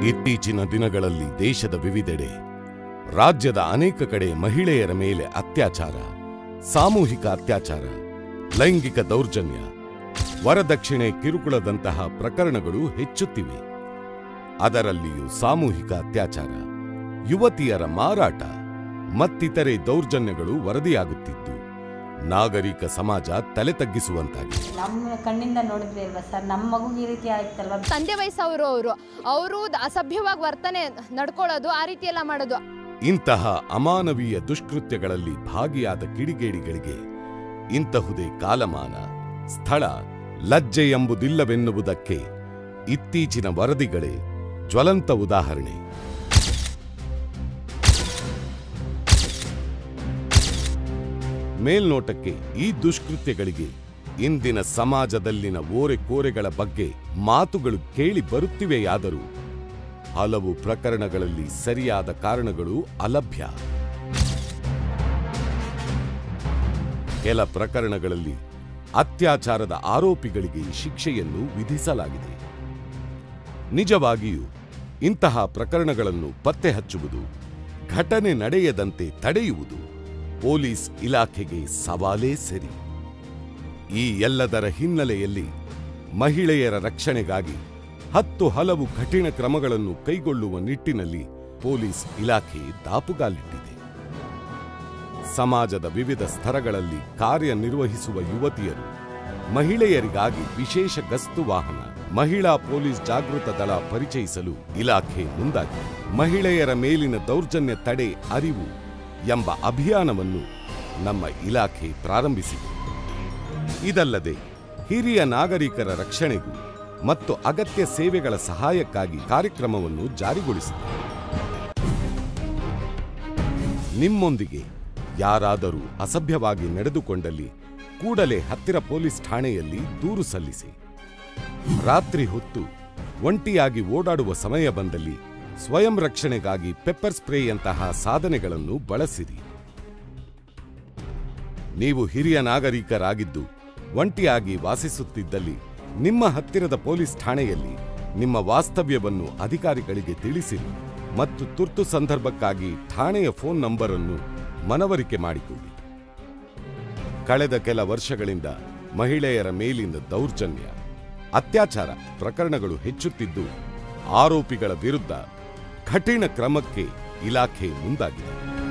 ಇತ್ತೀಚಿನ ದಿನಗಳಲ್ಲಿ ದೇಶದ ವಿವಿಧೆಡೆ ರಾಜ್ಯದ ಅನೇಕ ಕಡೆ ಮಹಿಳೆಯರ ಮೇಲೆ ಅತ್ಯಾಚಾರ ಸಾಮೂಹಿಕ ಅತ್ಯಾಚಾರ ಲೈಂಗಿಕ ದೌರ್ಜನ್ಯ ವರದಕ್ಷಿಣೆ ಕಿರುಕುಳದಂತಹ ಪ್ರಕರಣಗಳು ಹೆಚ್ಚುತ್ತಿವೆ ಅದರಲ್ಲಿಯೂ ಸಾಮೂಹಿಕ ಅತ್ಯಾಚಾರ ಯುವತಿಯರ ಮಾರಾಟ ಮತ್ತಿತರೆ ದೌರ್ಜನ್ಯಗಳು ವರದಿಯಾಗುತ್ತಿದ್ದು ನಾಗರಿಕ ಸಮಾಜ ತಲೆ ತಗ್ಗಿಸುವಂತಾಗಿದೆ ನಮ್ಮ ಕಣ್ಣಿಂದ ನೋಡಿದ್ವಿ ಅಲ್ವಾ ಸರ್ ನಮ್ಮ ಮಗುಗೆ ಈ ರೀತಿ ಆಯ್ತಲ್ವಾ ತಂದೆ ವಯಸ್ಸವರು ಅವರು ಅವರು ಅಸಭ್ಯವಾಗಿ ವರ್ತನೆ ನಡ್ಕೊಳ್ಳೋದು ಆ ರೀತಿ ಎಲ್ಲ ಮಾಡೋದು ಇಂತಹ ಅಮಾನವೀಯ ದುಷ್ಕೃತ್ಯಗಳಲ್ಲಿ ಭಾಗಿಯಾದ ಕಿಡಿಗೇಡಿಗಳಿಗೆ ಇಂತಹುದೇ ಕಾಲಮಾನ ಸ್ಥಳ ಲಜ್ಜೆ ಎಂಬುದಿಲ್ಲವೆನ್ನುವುದಕ್ಕೆ ಇತ್ತೀಚಿನ ವರದಿಗಳೇ ಜ್ವಲಂತ ಉದಾಹರಣೆ ಮೇಲ್ನೋಟಕ್ಕೆ ಈ ದುಷ್ಕೃತ್ಯಗಳಿಗೆ ಇಂದಿನ ಸಮಾಜದಲ್ಲಿನ ಓರೆ ಕೋರೆಗಳ ಬಗ್ಗೆ ಮಾತುಗಳು ಕೇಳಿ ಬರುತ್ತಿವೆಯಾದರೂ ಹಲವು ಪ್ರಕರಣಗಳಲ್ಲಿ ಸರಿಯಾದ ಕಾರಣಗಳು ಅಲಭ್ಯ ಕೆಲ ಪ್ರಕರಣಗಳಲ್ಲಿ ಅತ್ಯಾಚಾರದ ಆರೋಪಿಗಳಿಗೆ ಶಿಕ್ಷೆಯನ್ನು ವಿಧಿಸಲಾಗಿದೆ ನಿಜವಾಗಿಯೂ ಇಂತಹ ಪ್ರಕರಣಗಳನ್ನು ಪತ್ತೆ ಹಚ್ಚುವುದು ಘಟನೆ ನಡೆಯದಂತೆ ತಡೆಯುವುದು ಪೊಲೀಸ್ ಇಲಾಖೆಗೆ ಸವಾಲೇ ಸರಿ ಈ ಎಲ್ಲದರ ಹಿನ್ನೆಲೆಯಲ್ಲಿ ಮಹಿಳೆಯರ ರಕ್ಷಣೆಗಾಗಿ ಹತ್ತು ಹಲವು ಕಠಿಣ ಕ್ರಮಗಳನ್ನು ಕೈಗೊಳ್ಳುವ ನಿಟ್ಟಿನಲ್ಲಿ ಪೊಲೀಸ್ ಇಲಾಖೆ ದಾಪುಗಾಲಿಟ್ಟಿದೆ ಸಮಾಜದ ವಿವಿಧ ಸ್ತರಗಳಲ್ಲಿ ಕಾರ್ಯನಿರ್ವಹಿಸುವ ಯುವತಿಯರು ಮಹಿಳೆಯರಿಗಾಗಿ ವಿಶೇಷ ಗಸ್ತು ವಾಹನ ಮಹಿಳಾ ಪೊಲೀಸ್ ಜಾಗೃತ ದಳ ಪರಿಚಯಿಸಲು ಇಲಾಖೆ ಮುಂದಾಗಿದೆ ಮಹಿಳೆಯರ ಮೇಲಿನ ದೌರ್ಜನ್ಯ ತಡೆ ಅರಿವು ಎಂಬ ಅಭಿಯಾನವನ್ನು ನಮ್ಮ ಇಲಾಖೆ ಪ್ರಾರಂಭಿಸಿದೆ ಇದಲ್ಲದೆ ಹಿರಿಯ ನಾಗರಿಕರ ರಕ್ಷಣೆಗೂ ಮತ್ತು ಅಗತ್ಯ ಸೇವೆಗಳ ಸಹಾಯಕ್ಕಾಗಿ ಕಾರ್ಯಕ್ರಮವನ್ನು ಜಾರಿಗೊಳಿಸಿದೆ ನಿಮ್ಮೊಂದಿಗೆ ಯಾರಾದರೂ ಅಸಭ್ಯವಾಗಿ ನಡೆದುಕೊಂಡಲ್ಲಿ ಕೂಡಲೇ ಹತ್ತಿರ ಪೊಲೀಸ್ ಠಾಣೆಯಲ್ಲಿ ದೂರು ಸಲ್ಲಿಸಿ ರಾತ್ರಿ ಹೊತ್ತು ಒಂಟಿಯಾಗಿ ಓಡಾಡುವ ಸಮಯ ಬಂದಲ್ಲಿ ಸ್ವಯಂ ರಕ್ಷಣೆಗಾಗಿ ಪೆಪ್ಪರ್ ಸ್ಪ್ರೇಯಂತಹ ಸಾಧನೆಗಳನ್ನು ಬಳಸಿರಿ ನೀವು ಹಿರಿಯ ನಾಗರಿಕರಾಗಿದ್ದು ಒಂಟಿಯಾಗಿ ವಾಸಿಸುತ್ತಿದ್ದಲ್ಲಿ ನಿಮ್ಮ ಹತ್ತಿರದ ಪೊಲೀಸ್ ಠಾಣೆಯಲ್ಲಿ ನಿಮ್ಮ ವಾಸ್ತವ್ಯವನ್ನು ಅಧಿಕಾರಿಗಳಿಗೆ ತಿಳಿಸಿರಿ ಮತ್ತು ತುರ್ತು ಸಂದರ್ಭಕ್ಕಾಗಿ ಠಾಣೆಯ ಫೋನ್ ನಂಬರ್ ಅನ್ನು ಮನವರಿಕೆ ಮಾಡಿಕೊಳ್ಳಿ ಕಳೆದ ಕೆಲ ವರ್ಷಗಳಿಂದ ಮಹಿಳೆಯರ ಮೇಲಿನ ದೌರ್ಜನ್ಯ ಅತ್ಯಾಚಾರ ಪ್ರಕರಣಗಳು ಹೆಚ್ಚುತ್ತಿದ್ದು ಆರೋಪಿಗಳ ವಿರುದ್ಧ ಕಠಿಣ ಕ್ರಮಕ್ಕೆ ಇಲಾಖೆ ಮುಂದಾಗಿದೆ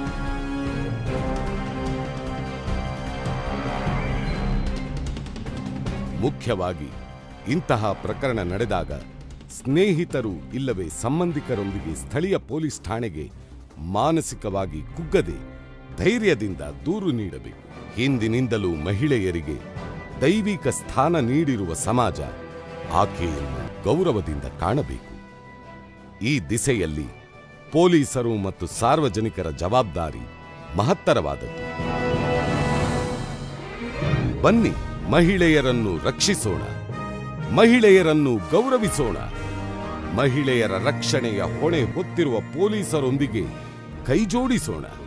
ಮುಖ್ಯವಾಗಿ ಇಂತಹ ಪ್ರಕರಣ ನಡೆದಾಗ ಸ್ನೇಹಿತರು ಇಲ್ಲವೇ ಸಂಬಂಧಿಕರೊಂದಿಗೆ ಸ್ಥಳೀಯ ಪೊಲೀಸ್ ಠಾಣೆಗೆ ಮಾನಸಿಕವಾಗಿ ಕುಗ್ಗದೆ ಧೈರ್ಯದಿಂದ ದೂರು ನೀಡಬೇಕು ಹಿಂದಿನಿಂದಲೂ ಮಹಿಳೆಯರಿಗೆ ದೈವಿಕ ಸ್ಥಾನ ನೀಡಿರುವ ಸಮಾಜ ಆಕೆಯನ್ನು ಗೌರವದಿಂದ ಕಾಣಬೇಕು ಈ ದಿಸೆಯಲ್ಲಿ ಪೊಲೀಸರು ಮತ್ತು ಸಾರ್ವಜನಿಕರ ಜವಾಬ್ದಾರಿ ಮಹತ್ತರವಾದದ್ದು ಬನ್ನಿ ಮಹಿಳೆಯರನ್ನು ರಕ್ಷಿಸೋಣ ಮಹಿಳೆಯರನ್ನು ಗೌರವಿಸೋಣ ಮಹಿಳೆಯರ ರಕ್ಷಣೆಯ ಹೊಣೆ ಹೊತ್ತಿರುವ ಪೊಲೀಸರೊಂದಿಗೆ ಕೈಜೋಡಿಸೋಣ